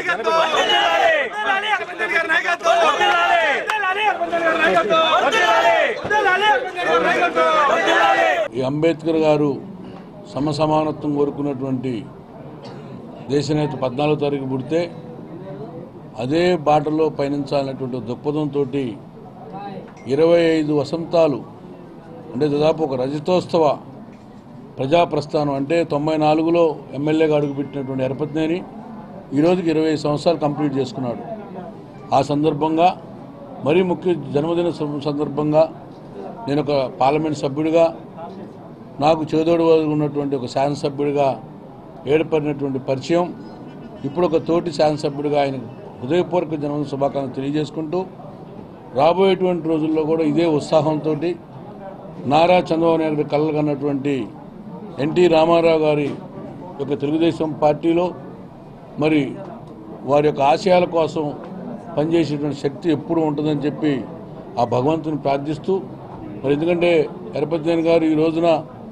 నాయకత్వం వర్ధిల్లాలి అరవింద్ గారి నాయకత్వం వర్ధిల్లాలి అరవింద్ గారి నాయకత్వం వర్ధిల్లాలి అరవింద్ గారి నాయకత్వం ఈ అంబేద్కర్ గారు సమసమానత్వం కోరుకున్నటువంటి దేశనేత పద్నాలుగో తారీఖు పుడితే అదే బాటలో పయనించాలనేటువంటి దృక్పథంతో ఇరవై ఐదు వసంతాలు అంటే దాదాపు ఒక రజతోత్సవ ప్రజాప్రస్థానం అంటే తొంభై నాలుగులో ఎమ్మెల్యేగా అడుగుపెట్టినటువంటి ఎరపతినేని ఈ రోజుకి ఇరవై సంవత్సరాలు కంప్లీట్ చేసుకున్నాడు ఆ సందర్భంగా మరీ ముఖ్య జన్మదిన సం- సందర్భంగా నేను ఒక పార్లమెంట్ సభ్యుడిగా నాకు చేదోడు ఉన్నటువంటి ఒక శాసనసభ్యుడిగా ఏర్పడినటువంటి పరిచయం ఇప్పుడు ఒక తోటి శాసనసభ్యుడిగా ఆయన హృదయపూర్వక జన్మదిన శుభాకాంక్షలు తెలియజేసుకుంటూ రాబోయేటువంటి రోజుల్లో కూడా ఇదే ఉత్సాహంతో నారా చంద్రబాబు నాయుడు కళ్ళ కన్నటువంటి ఎన్టీ రామారావు గారి యొక్క తెలుగుదేశం పార్టీలో మరి వారి యొక్క ఆశయాల కోసం పనిచేసేటువంటి శక్తి ఎప్పుడు ఉంటుందని చెప్పి ఆ భగవంతుని ప్రార్థిస్తూ మరి ఎందుకంటే ఎరపతినేని గారు ఈ రోజున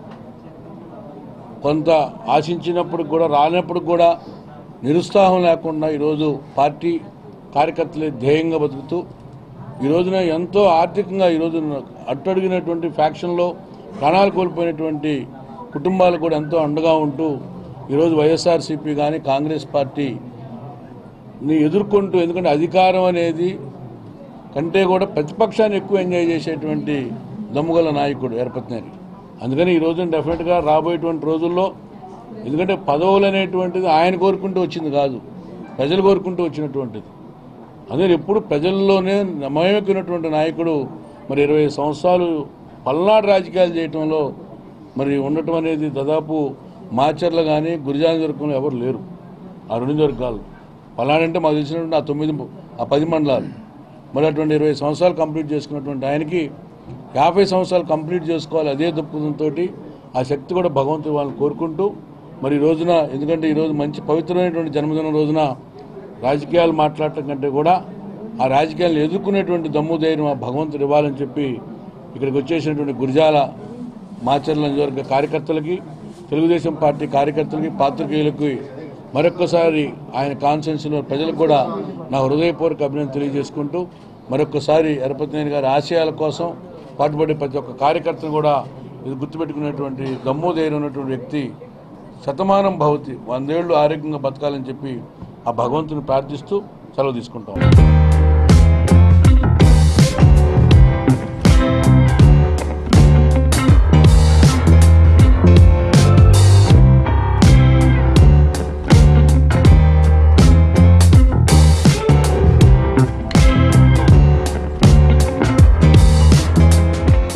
కొంత ఆశించినప్పుడు కూడా రానప్పుడు కూడా నిరుత్సాహం లేకుండా ఈరోజు పార్టీ కార్యకర్తలే ధ్యేయంగా బతుకుతూ ఈ రోజున ఎంతో ఆర్థికంగా ఈరోజు అట్టడిగినటువంటి ఫ్యాక్షన్లో ప్రాణాలు కోల్పోయినటువంటి కుటుంబాలు కూడా ఎంతో అండగా ఉంటూ ఈరోజు వైఎస్ఆర్సీపీ కానీ కాంగ్రెస్ పార్టీ ని ఎదుర్కొంటూ ఎందుకంటే అధికారం అనేది కంటే కూడా ప్రతిపక్షాన్ని ఎక్కువ ఎంజాయ్ చేసేటువంటి దమ్ముగల నాయకుడు ఏర్పతినేని అందుకని ఈ రోజున డెఫినెట్గా రాబోయేటువంటి రోజుల్లో ఎందుకంటే పదవులు అనేటువంటిది ఆయన కోరుకుంటూ వచ్చింది కాదు ప్రజలు కోరుకుంటూ వచ్చినటువంటిది అదే ఎప్పుడు ప్రజల్లోనే నమ్మకమైనటువంటి నాయకుడు మరి ఇరవై సంవత్సరాలు పల్నాడు రాజకీయాలు చేయటంలో మరి ఉండటం అనేది దాదాపు మాచర్ల కానీ గురిజాల వర్గంలో ఎవరు లేరు ఆ రెండు వర్గాలు పల్నాడు అంటే మాకు తెలిసినటువంటి ఆ తొమ్మిది ఆ పది మండలాలు మరి అటువంటి ఇరవై సంవత్సరాలు కంప్లీట్ చేసుకున్నటువంటి ఆయనకి యాభై సంవత్సరాలు కంప్లీట్ చేసుకోవాలి అదే దృక్పథంతో ఆ శక్తి కూడా భగవంతుడు వాళ్ళని కోరుకుంటూ మరి ఈ రోజున ఎందుకంటే ఈరోజు మంచి పవిత్రమైనటువంటి జన్మదినం రోజున రాజకీయాలు మాట్లాడటం కంటే కూడా ఆ రాజకీయాలను ఎదుర్కొనేటువంటి దమ్ము ధైర్యం ఆ భగవంతుడు ఇవ్వాలని చెప్పి ఇక్కడికి వచ్చేసినటువంటి గురిజాల మాచర్ల నియోజకవర్గ కార్యకర్తలకి తెలుగుదేశం పార్టీ కార్యకర్తలకి పాత్రికేయులకి మరొక్కసారి ఆయన కాన్సెన్స్లో ప్రజలకు కూడా నా హృదయపూర్వక అభినందన తెలియజేసుకుంటూ మరొక్కసారి ఎరపతినేని గారి ఆశయాల కోసం పాటుపడే ప్రతి ఒక్క కార్యకర్తను కూడా ఇది గుర్తుపెట్టుకునేటువంటి దమ్ము ధైర్యం ఉన్నటువంటి వ్యక్తి శతమానం భవతి వందేళ్లు ఆరోగ్యంగా బతకాలని చెప్పి ఆ భగవంతుని ప్రార్థిస్తూ సెలవు తీసుకుంటాం